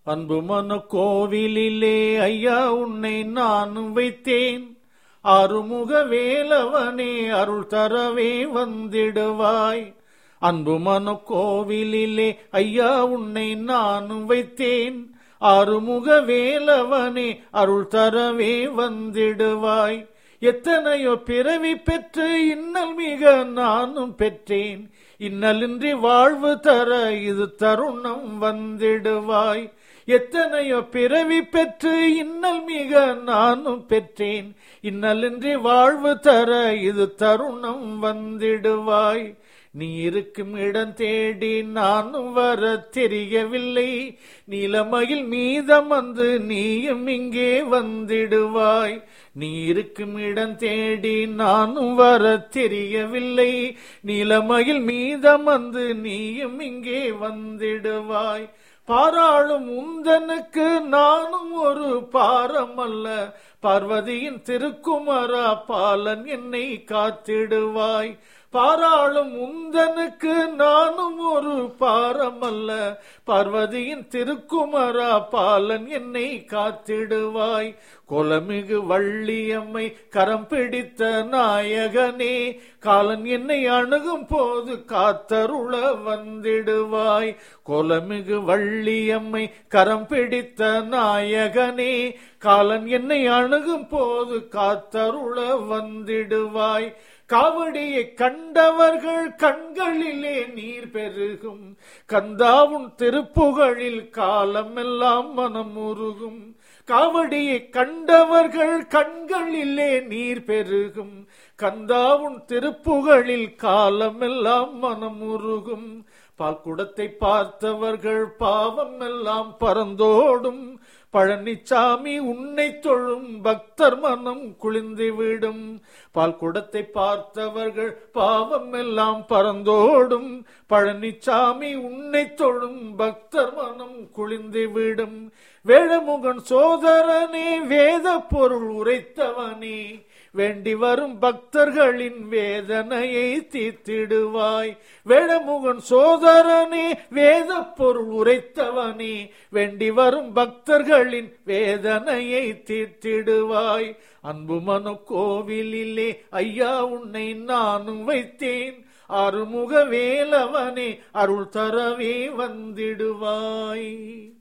அன்பு மன கோவிலிலே ஐயா உன்னை நானும் வைத்தேன் அருமுக வேலவனே அருள் தரவே வந்திடுவாய் அன்பு மன கோவிலிலே ஐயா உன்னை நானும் வைத்தேன் அருமுக வேலவனே அருள் தரவே வந்திடுவாய் எத்தனையோ பிறவி பெற்று இன்னல் மிக நானும் பெற்றேன் இன்னலின்றி வாழ்வு தர இது தருணம் வந்திடுவாய் எத்தனையோ பிறவி பெற்று இன்னல் மிக நானும் பெற்றேன் இன்னலின்றி வாழ்வு தர இது தருணம் வந்திடுவாய் நீ இருக்கும் இடம் தேடி நானும் வர தெரியவில்லை நீலமயில் மீதம் வந்து நீயும் இங்கே வந்திடுவாய் நீ இருக்கும் இடம் தேடி நானும் வர தெரியவில்லை நீலமயில் மீதம் வந்து நீயும் இங்கே வந்திடுவாய் பாராளும் உந்தனுக்கு நானும் ஒரு பாரம் அல்ல பார்வதியின் திருக்குமரா பாலன் என்னை காத்திடுவாய் பாராளும் உந்தனுக்கு நானும் ஒரு பாரம் அல்ல பார்வதியின் திருக்குமரா பாலன் என்னை காத்திடுவாய் கொலமிகு வள்ளியம்மை கரம் பிடித்த நாயகனே காலன் என்னை அணுகும் போது காத்தருள வந்திடுவாய் கொலமிகு வள்ளியம்மை கரம் பிடித்த நாயகனே காலன் என்னை அணுகும் போது காத்தருள வந்திடுவாய் காவடியை கண்டவர்கள் கண்களிலே நீர் பெருகும் கந்தாவும் திருப்புகழில் காலமெல்லாம் மனம் உருகும் காவடியை கண்டவர்கள் கண்களிலே நீர் பெருகும் கந்தாவும் திருப்புகழில் காலமெல்லாம் மனம் உருகும் பால்குடத்தை பார்த்தவர்கள் பாவம் எல்லாம் பறந்தோடும் பழனிச்சாமி உன்னை தொழும் பக்தர் மனம் குளிந்துவிடும் பால் குடத்தை பார்த்தவர்கள் பாவம் எல்லாம் பறந்தோடும் பழனிச்சாமி உன்னை தொழும் பக்தர் மனம் குளிந்துவிடும் வேழமுகன் சோதரனே வேத பொருள் உரைத்தவனே வேண்டி வரும் பக்தர்களின் வேதனையை தீர்த்திடுவாய் வேடமுகன் சோதரனே வேத பொருள் உரைத்தவனே வேண்டி வரும் பக்தர்களின் வேதனையை தீர்த்திடுவாய் அன்பு மனு கோவிலிலே ஐயா உன்னை நானும் வைத்தேன் அருமுக வேலவனே அருள் தரவே வந்திடுவாய்